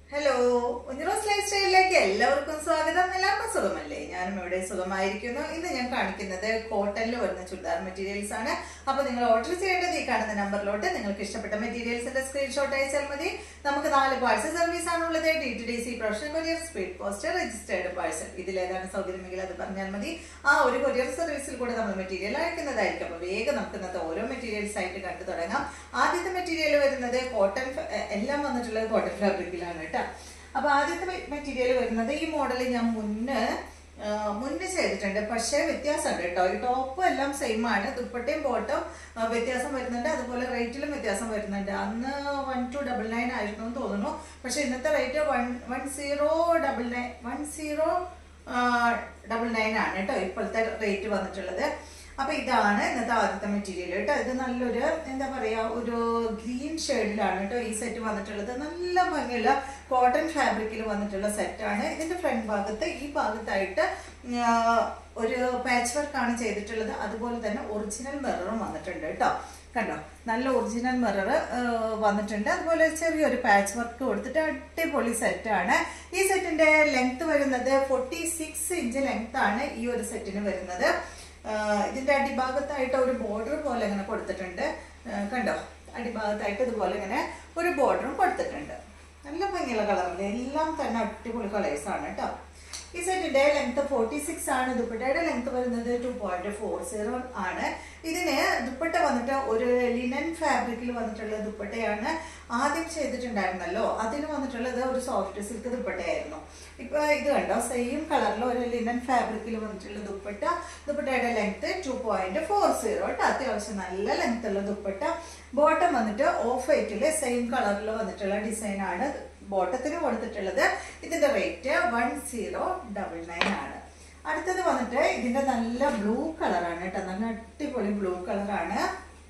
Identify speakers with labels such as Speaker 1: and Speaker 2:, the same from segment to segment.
Speaker 1: hello ഉഞ്ഞിറോസ് life സ്റ്റൈലിലേക്ക് എല്ലാവർക്കും സ്വാഗതം എല്ലാവർക്കും സുഖമല്ലേ ഞാനും ഇവിടെ സുഖമായിരിക്കുന്നു ഇന്ന് ഞാൻ കാണിക്കുന്നത് കോട്ടണിൽ വരുന്ന ചുരിദാർ മെറ്റീരിയൽസ് ആണ് അപ്പൊ നിങ്ങൾ ഓർഡർ ചെയ്യേണ്ടത് ഈ കാണുന്ന നമ്പറിലോട്ട് നിങ്ങൾക്ക് ഇഷ്ടപ്പെട്ട മെറ്റീരിയൽസിന്റെ സ്ക്രീൻഷോട്ട് അയച്ചാൽ മതി നമുക്ക് നാല് പാഴ്സൽ സർവീസ് ആണുള്ളത് D T D C professional courier speed post registered parcel ഇതിലേതാണ് സൗകര്യമെങ്കിൽ അത് പറഞ്ഞാൽ മതി ആ ഒരു കൊറിയർ സർവീസിൽ കൂടെ നമ്മൾ മെറ്റീരിയൽ അയക്കുന്നതായിരിക്കും അപ്പൊ വേഗം നമുക്ക് ഇന്നത്തെ ഓരോ മെറ്റീരിയൽസ് ആയിട്ട് കണ്ടു തുടങ്ങാം ആദ്യത്തെ മെറ്റീരിയൽ വരുന്നത് കോട്ടൺ എല്ലാം വന്നിട്ടുള്ളത് കോട്ടൺ ഫാബ്രിക്കിലാണ് കേട്ടോ അപ്പൊ ആദ്യത്തെ മെറ്റീരിയൽ വരുന്നത് ഈ മോഡൽ ഞാൻ മുന്നേ ആ, മുന്നേ ചെയ്തിട്ടുണ്ട് പക്ഷേ വ്യത്യാസമുണ്ട് കേട്ടോ ഈ ടോപ്പ് എല്ലാം സെയിം ആണ് ദുപ്പട്ടയും ബോട്ടും വ്യത്യാസം വരുന്നുണ്ട് അതുപോലെ റേറ്റിലും വ്യത്യാസം വരുന്നുണ്ട് അന്ന് വൺ ടു ഡബിൾ നയൻ ആയിരുന്നു എന്ന് തോന്നുന്നു പക്ഷെ ഇന്നത്തെ rate one one zero double nine one zero double nine ആണ് കേട്ടോ ഇപ്പോഴത്തെ റേറ്റ് വന്നിട്ടുള്ളത് അപ്പൊ ഇതാണ് ഇന്നത്തെ ആദ്യത്തെ മെറ്റീരിയൽ കേട്ടോ ഇത് നല്ലൊരു എന്താ പറയാ ഒരു ഗ്രീൻ ഷെയ്ഡിലാണ് കേട്ടോ ഈ സെറ്റ് വന്നിട്ടുള്ളത് നല്ല ഭംഗിയുള്ള കോട്ടൺ ഫാബ്രിക്കിൽ വന്നിട്ടുള്ള സെറ്റാണ് ഇതിന്റെ ഫ്രണ്ട് ഭാഗത്ത് ഈ ഭാഗത്തായിട്ട് ആ, ഒരു പാച്ച് വർക്കാണ് ചെയ്തിട്ടുള്ളത് അതുപോലെ തന്നെ ഒറിജിനൽ മിററും വന്നിട്ടുണ്ട് കേട്ടോ കണ്ടോ നല്ല ഒറിജിനൽ മിറർ വന്നിട്ടുണ്ട് അതുപോലെ ചെറിയൊരു പാച്ച് വർക്ക് കൊടുത്തിട്ട് അടിപൊളി സെറ്റാണ് ഈ സെറ്റിന്റെ ലെങ്ത് വരുന്നത് ഫോർട്ടി സിക്സ് ഇഞ്ച് ലെങ്ത് ആണ് ഈ ഒരു സെറ്റിന് വരുന്നത് ആ, ഇതിന്റെ അടിഭാഗത്തായിട്ട് ഒരു ബോർഡർ പോലെ ഇങ്ങനെ കൊടുത്തിട്ടുണ്ട് ആ, കണ്ടോ അടിഭാഗത്തായിട്ട് ഇതുപോലെ ഇങ്ങനെ ഒരു ബോർഡറും കൊടുത്തിട്ടുണ്ട് നല്ല ഭംഗിയുള്ള കളറിൽ എല്ലാം തന്നെ അടിപൊളി കളേഴ്സ് ആണ് കേട്ടോ ഈ സെറ്റിന്റെ ലെങ്ത് ഫോർട്ടി സിക്സ് ആണ് ദുപ്പട്ടയുടെ ലെങ്ത് വരുന്നത് ടു പോയിന്റ് ഫോർ സീറോ ആണ് ഇതിന് ദുപ്പട്ട വന്നിട്ട് ഒരു ലിനൻ ഫാബ്രിക്കിൽ വന്നിട്ടുള്ള ദുപ്പട്ടയാണ് ആദ്യം ചെയ്തിട്ടുണ്ടായിരുന്നല്ലോ അതിന് വന്നിട്ടുള്ളത് ഒരു സോഫ്റ്റ് സിൽക്ക് ദുപ്പട്ടയായിരുന്നു ഇപ്പൊ ഇത് കണ്ടോ സെയിം കളറിൽ ഒരു ലിനൻ ഫാബ്രിക്കിൽ വന്നിട്ടുള്ള ദുപ്പട്ട ദുപ്പട്ടയുടെ length two point four zero കേട്ടോ അത്യാവശ്യം നല്ല ലെങ്ത് ഉള്ള ദുപ്പട്ട ബോട്ടം വന്നിട്ട് ഓഫ് വൈറ്റില് സെയിം കളറിൽ വന്നിട്ടുള്ള ഡിസൈൻ ആണ് ബോട്ടത്തിന് കൊടുത്തിട്ടുള്ളത് ഇതിന്റെ rate one zero double nine ആണ് അടുത്തത് വന്നിട്ട് ഇതിന്റെ നല്ല ബ്ലൂ കളറാണ് കേട്ടോ നല്ല അടിപൊളി ബ്ലൂ കളറാണ്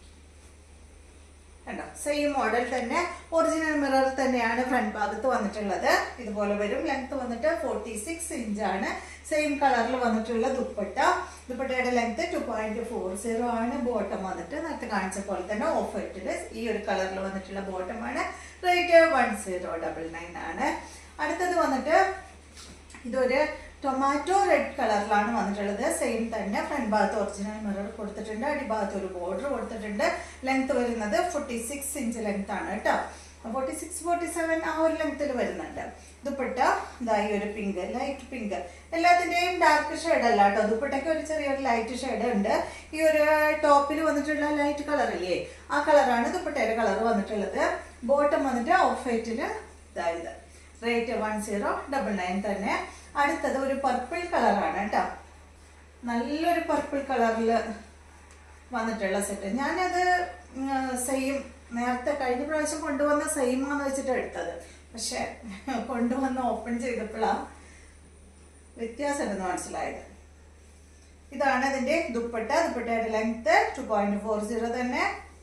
Speaker 1: കണ്ടോ സെയിം മോഡൽ തന്നെ ഒറിജിനൽ മിറർ തന്നെയാണ് ഫ്രണ്ട് ഭാഗത്ത് വന്നിട്ടുള്ളത് ഇതുപോലെ വരും ലെങ്ത് വന്നിട്ട് ഫോർട്ടി സിക്സ് ഇഞ്ചാണ് സെയിം കളറിൽ വന്നിട്ടുള്ള ദുപ്പട്ട ദുപ്പട്ടയുടെ length two point four zero ആണ് ബോട്ടം വന്നിട്ട് നേരത്തെ കാണിച്ച പോലെ തന്നെ ഓഫ് വൈറ്റില് ഈ ഒരു കളറിൽ വന്നിട്ടുള്ള ബോട്ടമാണ് rate one zero double nine ആണ് അടുത്തത് വന്നിട്ട് ഇതൊരു ടൊമാറ്റോ റെഡ് കളറിലാണ് വന്നിട്ടുള്ളത് സെയിം തന്നെ ഫ്രണ്ട് ഭാഗത്ത് ഒറിജിനൽ മിറർ കൊടുത്തിട്ടുണ്ട് അടിഭാഗത്ത് ഒരു ബോർഡർ കൊടുത്തിട്ടുണ്ട് ലെങ്ത് വരുന്നത് ഫോർട്ടി സിക്സ് ഇഞ്ച് ലെങ്ത് ആണ് കേട്ടോ ഫോർട്ടി സിക്സ് ഫോർട്ടി സെവൻ ആ ഒരു ലെങ്ത്തിൽ വരുന്നുണ്ട് ദുപ്പട്ട ഇതാ ഈ ഒരു പിങ്ക് ലൈറ്റ് പിങ്ക് എല്ലാത്തിന്റെയും ഡാർക്ക് ഷെയ്ഡ് അല്ല കേട്ടോ ദുപ്പട്ടയ്ക്ക് ഒരു ചെറിയൊരു ലൈറ്റ് ഷെയ്ഡ് ഉണ്ട് ഈ ഒരു ടോപ്പിൽ വന്നിട്ടുള്ള ലൈറ്റ് കളർ ഇല്ലേ ആ കളറാണ് ദുപ്പട്ടയുടെ കളർ വന്നിട്ടുള്ളത് ബോട്ടം വന്നിട്ട് ഓഫ് വൈറ്റില് ഇതായത് rate one zero double nine തന്നെ അടുത്തത് ഒരു പർപ്പിൾ കളറാണ് കേട്ടോ നല്ലൊരു പർപ്പിൾ കളറിൽ വന്നിട്ടുള്ള സെറ്റ് ഞാനത് സെയിം നേരത്തെ കഴിഞ്ഞ പ്രാവശ്യം കൊണ്ടുവന്ന സെയിം ആണെന്ന് വെച്ചിട്ട് എടുത്തത് പക്ഷെ കൊണ്ടുവന്ന് ഓപ്പൺ ചെയ്തപ്പോഴാണ് വ്യത്യാസമുണ്ടെന്ന് മനസ്സിലായത് ഇതാണ് ഇതിന്റെ ദുപ്പട്ട ദുപ്പട്ടയുടെ length two point four zero തന്നെ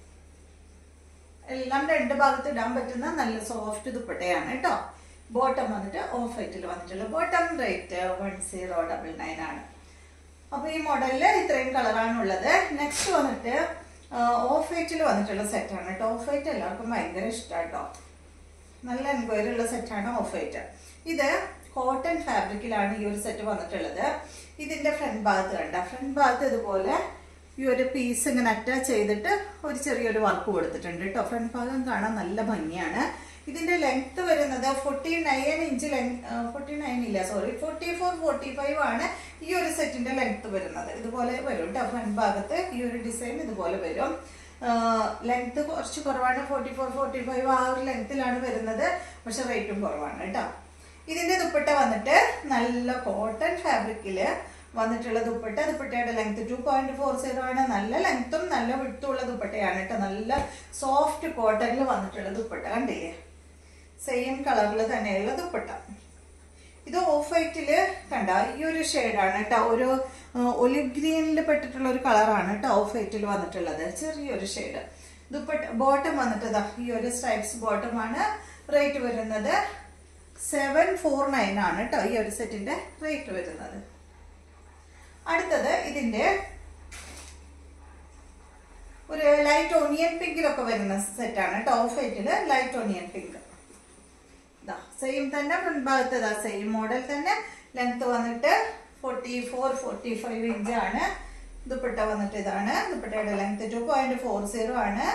Speaker 1: എല്ലാം രണ്ട് ഭാഗത്ത് ഇടാൻ പറ്റുന്ന നല്ല സോഫ്റ്റ് ദുപ്പട്ടയാണ് കേട്ടോ ബോട്ടം വന്നിട്ട് ഓഫ് വൈറ്റിൽ വന്നിട്ടുള്ള bottom rate one zero double nine ആണ് അപ്പൊ ഈ മോഡലില് ഇത്രയും കളറാണ് ഉള്ളത് നെക്സ്റ്റ് വന്നിട്ട് ഓഫ് വൈറ്റിൽ വന്നിട്ടുള്ള സെറ്റാണ് കേട്ടോ ഓഫ് വൈറ്റ് എല്ലാവർക്കും ഭയങ്കര ഇഷ്ടമാണ് കേട്ടോ നല്ല എൻക്വയറി ഉള്ള സെറ്റാണ് ഓഫ് വൈറ്റ് ഇത് കോട്ടൺ ഫാബ്രിക്കിലാണ് ഈ ഒരു സെറ്റ് വന്നിട്ടുള്ളത് ഇതിന്റെ ഫ്രണ്ട് ഭാഗത്ത് കണ്ട ഫ്രണ്ട് ഭാഗത്ത് ഇതുപോലെ ഈ ഒരു പീസ് ഇങ്ങനെ അറ്റാച്ച് ചെയ്തിട്ട് ഒരു ചെറിയൊരു വർക്ക് കൊടുത്തിട്ടുണ്ട് കേട്ടോ ഫ്രണ്ട് ഭാഗം കാണാൻ നല്ല ഭംഗിയാണ് ഇതിന്റെ ലെങ്ത് വരുന്നത് forty nine inch length forty nine ഇല്ല sorry forty four forty five ആണ് ഈ ഒരു സെറ്റിന്റെ ലെങ്ത് വരുന്നത് ഇതുപോലെ വരും കേട്ടോ ഫ്രണ്ട് ഭാഗത്ത് ഈ ഒരു ഡിസൈൻ ഇതുപോലെ വരും ലെങ്ത് കുറച്ച് കുറവാണ് ഫോർട്ടി ഫോർ ഫോർട്ടി ഫൈവ് ആ ഒരു ലെങ്ത്തിലാണ് വരുന്നത് പക്ഷെ റേറ്റും കുറവാണ് കേട്ടോ ഇതിന്റെ ദുപ്പട്ട വന്നിട്ട് നല്ല കോട്ടൺ ഫാബ്രിക്കില് വന്നിട്ടുള്ള ദുപ്പട്ട ദുപ്പട്ടയുടെ length two point four zero ആണ് നല്ല ലെങ്ത്തും നല്ല വിട്ടുള്ള ദുപ്പട്ടയാണ് കേട്ടോ നല്ല സോഫ്റ്റ് കോട്ടണിൽ വന്നിട്ടുള്ള ദുപ്പട്ട കണ്ടില്ലേ സെയിം കളറിൽ തന്നെയുള്ള ദുപ്പട്ട ഇത് ഓഫ് വൈറ്റില് കണ്ട ഈ ഒരു ഷെയ്ഡാണ് കേട്ടോ ഒരു ഒലിവ് ഗ്രീനിൽ പെട്ടിട്ടുള്ള ഒരു കളറാണ് കേട്ടോ ഓഫ് വൈറ്റിൽ വന്നിട്ടുള്ളത് ചെറിയൊരു ഷെയ്ഡ് ദുപ്പട്ട ബോട്ടം വന്നിട്ട് ദാ ഈ ഒരു സ്ട്രൈപ്സ് ബോട്ടം ആണ് റേറ്റ് വരുന്നത് സെവൻ ഫോർ നയൻ ആണ് കേട്ടോ ഈ ഒരു സെറ്റിന്റെ റേറ്റ് വരുന്നത് അടുത്തത് ഇതിന്റെ ഒരു ലൈറ്റ് ഓണിയൻ പിങ്കിലൊക്കെ വരുന്ന സെറ്റാണ് കേട്ടോ ഓഫ് വൈറ്റില് ലൈറ്റ് ഓണിയൻ പിങ്ക് സെയിം തന്നെ ഫ്രണ്ട് ഭാഗത്ത് ഇതാ സെയിം മോഡൽ തന്നെ ലെങ്ത് വന്നിട്ട് forty four forty five inch ആണ് ദുപ്പട്ട വന്നിട്ട് ഇതാണ് ദുപ്പട്ടയുടെ length two point four zero ആണ്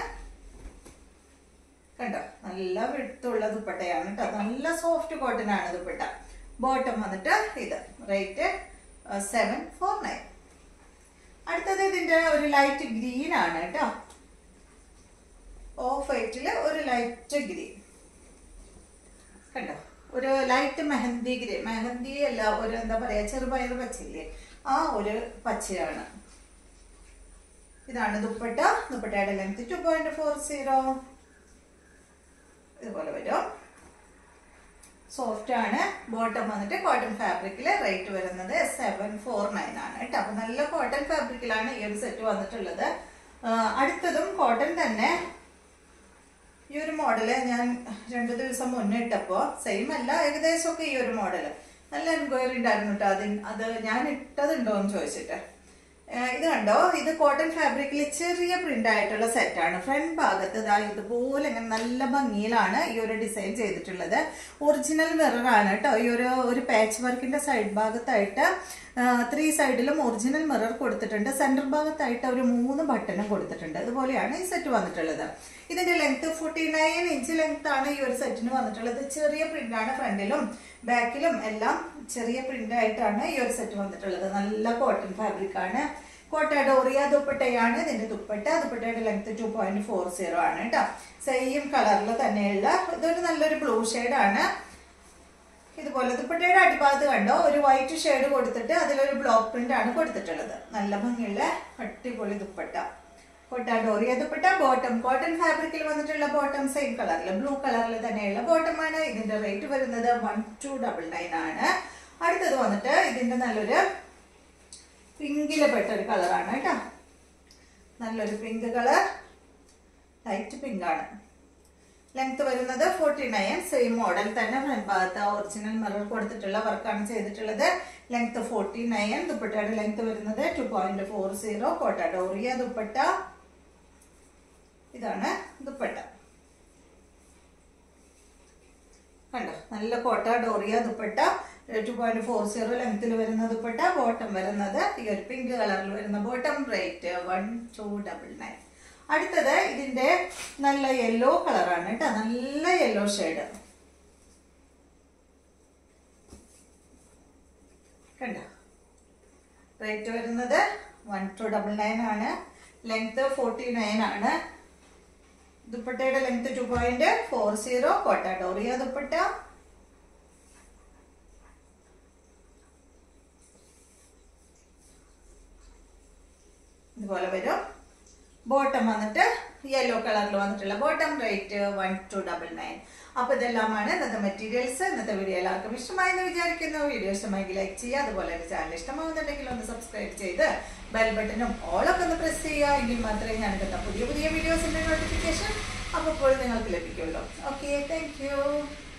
Speaker 1: കണ്ടോ നല്ല വിടുത്തുള്ള ദുപ്പട്ടയാണ് കേട്ടോ നല്ല സോഫ്റ്റ് കോട്ടൺ ആണ് ദുപ്പട്ട ബോട്ടം വന്നിട്ട് ഇത് റേറ്റ് സെവൻ ഫോർ നയൻ അടുത്തത് ഇതിന്റെ ഒരു ലൈറ്റ് ഗ്രീൻ ആണ് കേട്ടോ ഓഫ് വൈറ്റില് ഒരു ലൈറ്റ് ഗ്രീൻ കണ്ടോ ഒരു ലൈറ്റ് മെഹന്തി ഗ്രീൻ മെഹന്തി അല്ല ഒരു എന്താ പറയാ ചെറുപയർ പച്ചയില്ലേ ആ ഒരു പച്ചയാണ് ഇതാണ് ദുപ്പട്ട ദുപ്പട്ടയുടെ length two point four zero ഇതുപോലെ വരും സോഫ്റ്റ് ആണ് ബോട്ടം വന്നിട്ട് കോട്ടൺ ഫാബ്രിക്കിൽ റേറ്റ് വരുന്നത് സെവൻ ഫോർ നയൻ ആണ് കേട്ടോ അപ്പൊ നല്ല കോട്ടൺ ഫാബ്രിക്കിലാണ് ഈ ഒരു സെറ്റ് വന്നിട്ടുള്ളത് ആ, അടുത്തതും കോട്ടൺ തന്നെ ഈ ഒരു മോഡല് ഞാൻ രണ്ടു ദിവസം മുന്നേ ഇട്ടപ്പോ സെയിം അല്ല ഏകദേശം ഒക്കെ ഈ ഒരു മോഡല് നല്ല എൻക്വയറി ഉണ്ടായിരുന്നു കേട്ടോ അതിന് അത് ഞാൻ ഇട്ടതുണ്ടോ എന്ന് ചോദിച്ചിട്ട് ഏഹ് ഇത് കണ്ടോ ഇത് കോട്ടൺ ഫാബ്രിക്കിൽ ചെറിയ പ്രിന്റ് ആയിട്ടുള്ള സെറ്റാണ് ഫ്രണ്ട് ഭാഗത്ത് ഇതാ ഇതുപോലെ ഇങ്ങനെ നല്ല ഭംഗിയിലാണ് ഈ ഒരു ഡിസൈൻ ചെയ്തിട്ടുള്ളത് ഒറിജിനൽ മിറർ ആണ് കേട്ടോ ഈ ഒരു ഒരു പാച്ച് വർക്കിന്റെ സൈഡ് ഭാഗത്തായിട്ട് ത്രീ സൈഡിലും ഒറിജിനൽ മിറർ കൊടുത്തിട്ടുണ്ട് സെന്റർ ഭാഗത്തായിട്ട് ഒരു മൂന്ന് ബട്ടണും കൊടുത്തിട്ടുണ്ട് അതുപോലെയാണ് ഈ സെറ്റ് വന്നിട്ടുള്ളത് ഇതിന്റെ length forty nine inch length ആണ് ഈ ഒരു സെറ്റിന് വന്നിട്ടുള്ളത് ചെറിയ പ്രിന്റ് ആണ് ഫ്രണ്ടിലും ബാക്കിലും എല്ലാം ചെറിയ പ്രിന്റ് ആയിട്ടാണ് ഈ ഒരു സെറ്റ് വന്നിട്ടുള്ളത് നല്ല കോട്ടൺ ഫാബ്രിക് ആണ് കോട്ട ഡോറിയ ദുപ്പട്ടയാണ് ഇതിന്റെ ദുപ്പട്ട ദുപ്പട്ടയുടെ length two point four zero ആണ് കേട്ടോ സെയിം കളറിൽ തന്നെയുള്ള ഇതൊരു നല്ലൊരു ബ്ലൂ ആണ് ഇതുപോലെ ദുപ്പട്ടയുടെ അടിഭാഗത്ത് കണ്ടോ ഒരു വൈറ്റ് ഷെയ്ഡ് കൊടുത്തിട്ട് അതിലൊരു ബ്ലോക്ക് പ്രിന്റ് ആണ് കൊടുത്തിട്ടുള്ളത് നല്ല ഭംഗിയുള്ള അടിപൊളി ദുപ്പട്ട കോട്ട ഡോറിയ ദുപ്പട്ട ബോട്ടം കോട്ടൺ ഫാബ്രിക്കിൽ വന്നിട്ടുള്ള ബോട്ടം സെയിം കളറിൽ ബ്ലൂ കളറിൽ തന്നെയുള്ള ബോട്ടമാണ് ഇതിന്റെ റേറ്റ് വരുന്നത് വൺ ടു ഡബിൾ നയൻ ആണ് അടുത്തത് വന്നിട്ട് ഇതിന്റെ നല്ലൊരു പിങ്കില് പെട്ട ഒരു കളറാണ് കേട്ടോ നല്ലൊരു പിങ്ക് കളർ ലൈറ്റ് പിങ്ക് ആണ് ലെങ്ത് വരുന്നത് ഫോർട്ടി നയൻ സെയിം മോഡൽ തന്നെ ഫ്രണ്ട് ഭാഗത്ത് ഒറിജിനൽ മിറർ കൊടുത്തിട്ടുള്ള വർക്കാണ് ചെയ്തിട്ടുള്ളത് ലെങ്ത് ഫോർട്ടി നയൻ ദുപ്പട്ടയുടെ ലെങ്ത് വരുന്നത് two point four zero Kota Doria dupatta ഇതാണ് ദുപ്പട്ട കണ്ടോ നല്ല Kota Doria dupatta two point four zero ലെങ്ത്തിൽ വരുന്ന ദുപ്പട്ട ബോട്ടം വരുന്നത് ഈ ഒരു പിങ്ക് കളറിൽ വരുന്ന bottom rate one two double nine അടുത്തത് ഇതിന്റെ നല്ല യെല്ലോ കളറാണ് കേട്ടോ നല്ല യെല്ലോ ഷെയ്ഡ് കണ്ടോ റേറ്റ് വരുന്നത് വൺ ടു ഡബിൾ നയൻ ആണ് ലെങ്ത് ഫോർട്ടി നയൻ ആണ് ദുപ്പട്ടയുടെ length two point four zero Kota Doria dupatta ഇതുപോലെ വരും ബോട്ടം വന്നിട്ട് യെല്ലോ കളറിൽ വന്നിട്ടുള്ള bottom rate one two double nine അപ്പൊ ഇതെല്ലാമാണ് ഇന്നത്തെ മെറ്റീരിയൽസ് ഇന്നത്തെ വീഡിയോ എല്ലാവർക്കും ഇഷ്ടമായി എന്ന് വിചാരിക്കുന്നു വീഡിയോ ഇഷ്ടമായെങ്കിൽ ലൈക്ക് ചെയ്യുക അതുപോലെ തന്നെ ചാനൽ ഇഷ്ടമാകുന്നുണ്ടെങ്കിൽ ഒന്ന് സബ്സ്ക്രൈബ് ചെയ്ത് ബെൽ ബട്ടണും ഓളൊക്കെ ഒന്ന് പ്രസ് ചെയ്യുക എങ്കിൽ മാത്രമേ ഞാൻ കിട്ടുന്ന പുതിയ പുതിയ വീഡിയോസിന്റെ നോട്ടിഫിക്കേഷൻ അപ്പോൾ നിങ്ങൾക്ക് ലഭിക്കുള്ളൂ ഓക്കെ താങ്ക്